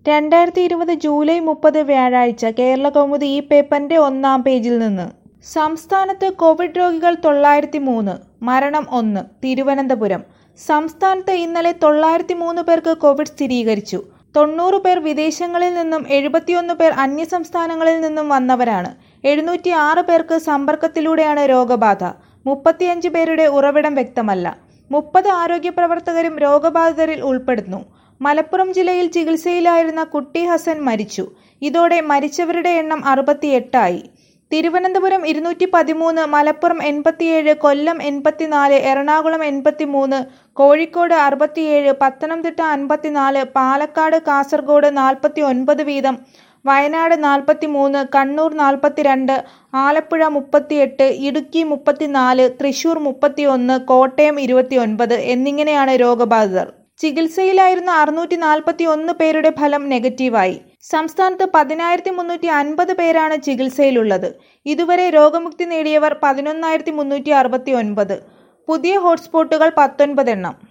രണ്ടായിരത്തി ഇരുപത് ജൂലൈ മുപ്പത് വ്യാഴാഴ്ച കേരളകൗമുദി ഈ പേപ്പറിന്റെ ഒന്നാം പേജിൽ നിന്ന് സംസ്ഥാനത്ത് കോവിഡ് രോഗികൾ തൊള്ളായിരത്തി മൂന്ന് മരണം ഒന്ന് തിരുവനന്തപുരം സംസ്ഥാനത്ത് ഇന്നലെ തൊള്ളായിരത്തി മൂന്ന് പേർക്ക് കോവിഡ് സ്ഥിരീകരിച്ചു തൊണ്ണൂറ് പേർ വിദേശങ്ങളിൽ നിന്നും എഴുപത്തിയൊന്ന് പേർ അന്യസംസ്ഥാനങ്ങളിൽ നിന്നും വന്നവരാണ് എഴുന്നൂറ്റി ആറ് പേർക്ക് സമ്പർക്കത്തിലൂടെയാണ് രോഗബാധ മുപ്പത്തിയഞ്ച് പേരുടെ ഉറവിടം വ്യക്തമല്ല മുപ്പത് ആരോഗ്യ പ്രവർത്തകരും രോഗബാധിതരിൽ ഉൾപ്പെടുന്നു മലപ്പുറം ജില്ലയിൽ ചികിത്സയിലായിരുന്ന കുട്ടി ഹസൻ മരിച്ചു ഇതോടെ മരിച്ചവരുടെ എണ്ണം അറുപത്തിയെട്ടായി തിരുവനന്തപുരം ഇരുന്നൂറ്റി പതിമൂന്ന് മലപ്പുറം എൺപത്തിയേഴ് കൊല്ലം എൺപത്തിനാല് എറണാകുളം എൺപത്തിമൂന്ന് കോഴിക്കോട് അറുപത്തിയേഴ് പത്തനംതിട്ട അൻപത്തിനാല് പാലക്കാട് കാസർഗോഡ് നാൽപ്പത്തി ഒൻപത് വീതം വയനാട് നാൽപ്പത്തിമൂന്ന് കണ്ണൂർ നാൽപ്പത്തിരണ്ട് ആലപ്പുഴ മുപ്പത്തിയെട്ട് ഇടുക്കി മുപ്പത്തിനാല് തൃശൂർ മുപ്പത്തിയൊന്ന് കോട്ടയം ഇരുപത്തിയൊൻപത് എന്നിങ്ങനെയാണ് രോഗബാധിതർ ചികിത്സയിലായിരുന്ന അറുന്നൂറ്റി നാൽപ്പത്തി ഒന്ന് പേരുടെ ഫലം നെഗറ്റീവായി സംസ്ഥാനത്ത് പതിനായിരത്തി മുന്നൂറ്റി അൻപത് പേരാണ് ചികിത്സയിലുള്ളത് ഇതുവരെ രോഗമുക്തി നേടിയവർ പതിനൊന്നായിരത്തി മുന്നൂറ്റി അറുപത്തി ഒൻപത് പുതിയ ഹോട്ട്സ്പോട്ടുകൾ പത്തൊൻപത് എണ്ണം